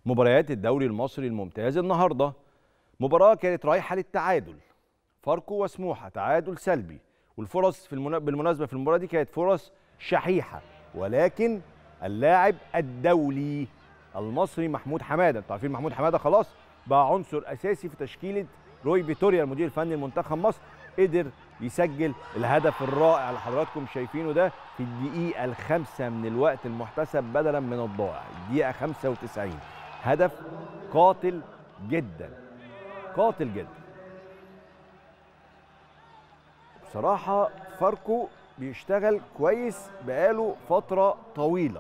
مباريات الدوري المصري الممتاز النهارده مباراه كانت رايحه للتعادل فاركو وسموحه تعادل سلبي والفرص في المنا... بالمناسبه في المباراه دي كانت فرص شحيحه ولكن اللاعب الدولي المصري محمود حماده انتوا عارفين محمود حماده خلاص بقى عنصر اساسي في تشكيله روي فيتوريا المدير الفني لمنتخب مصر قدر يسجل الهدف الرائع اللي حضراتكم شايفينه ده في الدقيقه الخامسه من الوقت المحتسب بدلا من الضائع الدقيقه 95 هدف قاتل جدا قاتل جدا بصراحه فاركو بيشتغل كويس بقاله فتره طويله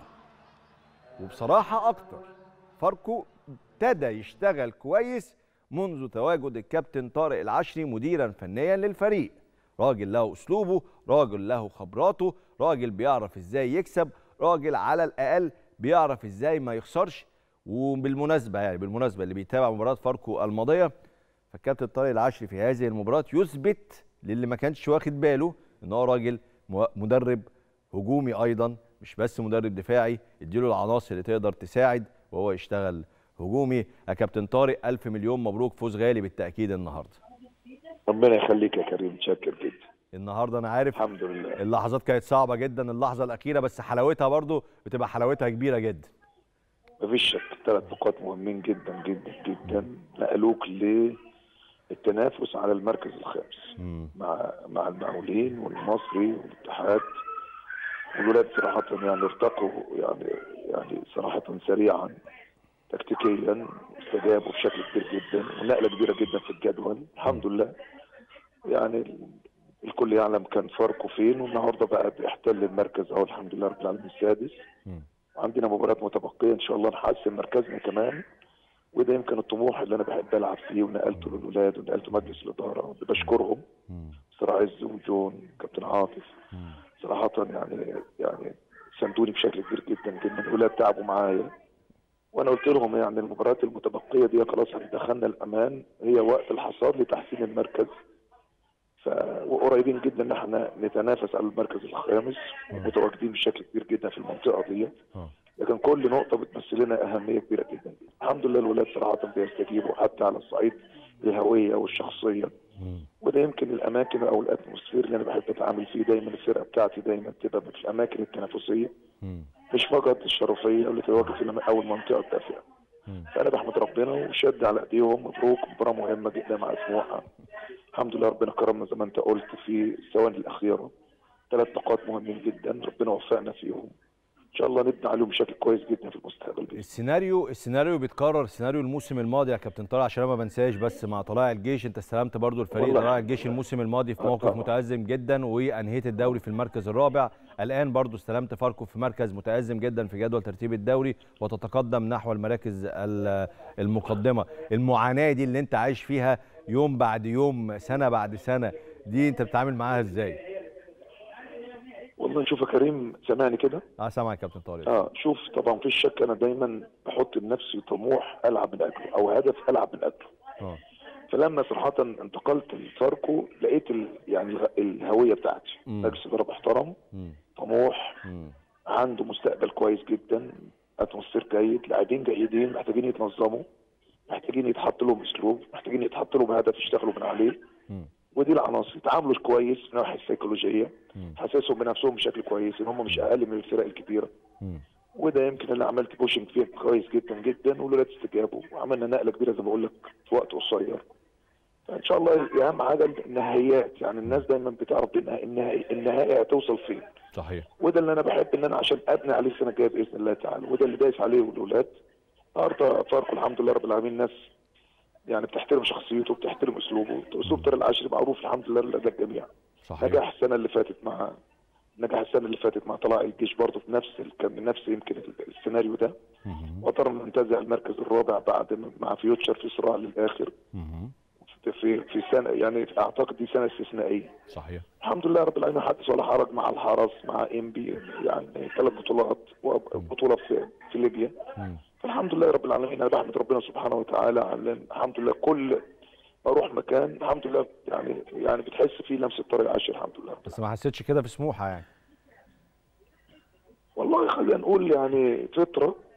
وبصراحه اكتر فاركو ابتدى يشتغل كويس منذ تواجد الكابتن طارق العشري مديرا فنيا للفريق راجل له اسلوبه راجل له خبراته راجل بيعرف ازاي يكسب راجل على الاقل بيعرف ازاي ما يخسرش وبالمناسبه يعني بالمناسبه اللي بيتابع مباراه فاركو الماضيه فالكابتن طارق العشري في هذه المباراه يثبت للي ما كانش واخد باله ان هو راجل مدرب هجومي ايضا مش بس مدرب دفاعي اديله العناصر اللي تقدر تساعد وهو يشتغل هجومي يا كابتن طارق الف مليون مبروك فوز غالي بالتاكيد النهارده ربنا يخليك يا كريم متشكر جدا النهارده انا عارف الحمد لله اللحظات كانت صعبه جدا اللحظه الاخيره بس حلاوتها برضو بتبقى حلاوتها كبيره جدا مفيش شك ثلاث نقاط مهمين جدا جدا جدا نقلوك للتنافس على المركز الخامس مم. مع مع المقاولين والمصري والاتحاد والولاد صراحة يعني ارتقوا يعني يعني صراحة سريعا تكتيكيا استجابوا بشكل كبير جدا ونقلة كبيرة جدا في الجدول الحمد لله يعني الكل يعلم كان فرقه فين والنهارده بقى بيحتل المركز اهو الحمد لله رب العالمين السادس مم. عندنا مباريات متبقيه ان شاء الله نحسن مركزنا كمان وده يمكن الطموح اللي انا بحب العب فيه ونقلته للولاد ونقلته مجلس الاداره بشكرهم مم. صراع عز وجون كابتن عاطف مم. صراحه يعني يعني ساندوني بشكل كبير جدا جدا الولاد تعبوا معايا وانا قلت لهم يعني المباريات المتبقيه دي خلاص دخلنا الامان هي وقت الحصاد لتحسين المركز ف... وقريبين جدا ان احنا نتنافس على المركز الخامس ومتواجدين بشكل كبير جدا في المنطقه دي آه. لكن كل نقطه بتمثل لنا اهميه كبيره جدا الحمد لله الولاد صراحه بيستجيبوا حتى على الصعيد الهويه والشخصيه مم. وده يمكن الاماكن او الاتموسفير اللي انا بحب اتعامل فيه دايما الفرقه بتاعتي دايما تبقى في الاماكن التنافسيه مم. مش فقط الشرفيه اللي تواجد في الم- او المنطقه الدافئه مم. فانا بحمد ربنا وشد على ايديهم مبروك مباراه مهمه جدا مع سموحه الحمد لله ربنا كرمنا زي ما انت قلت في الثواني الاخيره ثلاث نقاط مهمين جدا ربنا وفقنا فيهم ان شاء الله نبني عليهم بشكل كويس جدا في المستقبل بإذن السيناريو السيناريو بيتكرر سيناريو الموسم الماضي يا كابتن طارق عشان أنا ما بنساش بس مع طلائع الجيش انت استلمت برضو الفريق والله. طلائع الجيش الموسم الماضي في آه موقف طبعا. متأزم جدا وانهيت الدوري في المركز الرابع الان برضو استلمت فاركو في مركز متأزم جدا في جدول ترتيب الدوري وتتقدم نحو المراكز ال- المقدمة المعاناة دي اللي انت عايش فيها يوم بعد يوم سنة بعد سنة دي انت بتتعامل معاها ازاي والله نشوف يا كريم سامعني كده اه سامعك يا كابتن طارق اه شوف طبعا مفيش شك انا دايما بحط لنفسي طموح العب من اجله او هدف العب من اجله اه فلما صراحة انتقلت لفاركو لقيت ال... يعني الغ- الهوية بتاعتي مم. مجلس إدارة محترم مم. طموح مم. عنده مستقبل كويس جدا اتموسفير جيد لاعبين جيدين محتاجين يتنظموا محتاجين يتحط لهم اسلوب محتاجين يتحط لهم هدف يشتغلوا من عليه مم. ودي العناصر يتعاملوا كويس من الناحيه السيكولوجيه مم. حسسهم بنفسهم بشكل كويس ان هم مش اقل من الفرق الكبيره مم. وده يمكن اللي عملت بوشنج فيه كويس جدا جدا والولاد استجابوا وعملنا نقله كبيره زي ما بقول لك في وقت قصير فان شاء الله اهم حاجه النهائيات يعني الناس دايما بتعرف النها- النهائي النهائي هتوصل فين صحيح وده اللي انا بحب ان انا عشان ابني عليه السنه الجايه باذن الله تعالى وده اللي دايس عليه الاولاد النهارده فاركو الحمد لله رب العالمين ناس يعني بتحترم شخصيته بتحترم اسلوبه اسلوب طارق العشري معروف الحمد لله لدى الجميع صحيح نجح السنه اللي فاتت مع نجح السنه اللي فاتت مع طلائع الجيش برضه في نفس ال- كان نفس يمكن السيناريو ده مهم. وطر منتزع المركز الرابع بعد ما- مع فيوتشر في صراع للاخر مهم. في في سنه يعني اعتقد دي سنه استثنائيه صحيح الحمد لله رب العالمين حدث ولا حرج مع الحرس مع ام بي يعني ثلاث بطولات وبطوله في في ليبيا مم. فالحمد لله رب العالمين انا بحمد ربنا سبحانه وتعالى على الحمد لله كل ما اروح مكان الحمد لله يعني يعني بتحس فيه لمسه طريق عاشر الحمد لله بس ما حسيتش كده في سموحه يعني والله خلينا نقول يعني فطره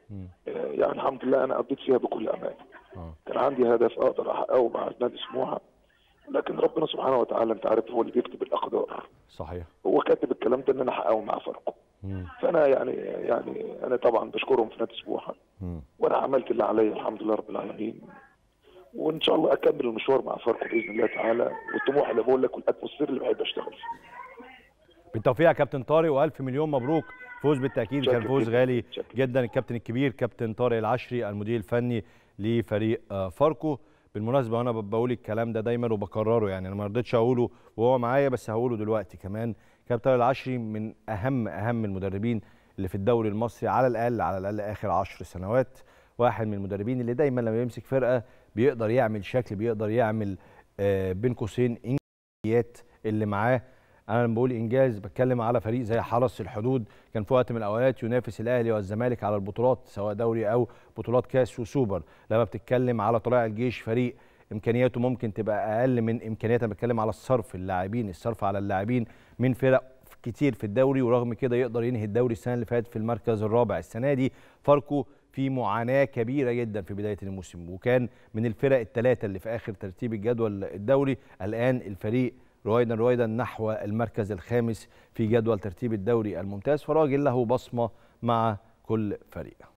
مم. آه، يعني الحمد لله انا قضيت فيها بكل امان اه كان عندي هدف اقدر احققه مع نادي سموحه لكن ربنا سبحانه وتعالى انت عارف هو اللي بيكتب الاقدار صحيح هو كاتب الكلام ده ان انا احققه مع فاركو مم. فانا يعني يعني انا طبعا بشكرهم في نادي سموحه مم. وانا عملت اللي عليا الحمد لله رب العالمين وان شاء الله اكمل المشوار مع فاركو باذن الله تعالى والطموح اللي بقول لك والاتموسفير اللي بحب اشتغل فيه بالتوفيق يا كابتن طارق والف مليون مبروك فوز بالتاكيد كان شكراً فوز جداً. غالي شكراً. جدا الكابتن الكبير كابتن طارق العشري المدير الفني لفريق آه، فاركو بالمناسبه وانا ب- بقول الكلام ده دايما وبكرره يعني انا ما رضيتش اقوله وهو معايا بس هقوله دلوقتي كمان كابتن طارق العشري من اهم اهم المدربين اللي في الدوري المصري على الاقل على الاقل اخر عشر سنوات واحد من المدربين اللي دايما لما يمسك فرقه بيقدر يعمل شكل بيقدر يعمل آه، بين قوسين انجازيات اللي معاه انا لما بقول انجاز بتكلم على فريق زي حرس الحدود كان في وقت من الاوقات ينافس الاهلي والزمالك على البطولات سواء دوري او بطولات كاس وسوبر لما بتتكلم على طلائع الجيش فريق امكانياته ممكن تبقى اقل من امكانيات انا بتكلم على الصرف اللاعبين الصرف على اللاعبين من فرق كتير في الدوري ورغم كده يقدر ينهي الدوري السنه اللي فاتت في المركز الرابع السنه دي فاركو في معاناه كبيره جدا في بدايه الموسم وكان من الفرق الثلاثه اللي في اخر ترتيب الجدول الدوري الان الفريق رويدا رويدا نحو المركز الخامس في جدول ترتيب الدوري الممتاز فراجل له بصمه مع كل فريق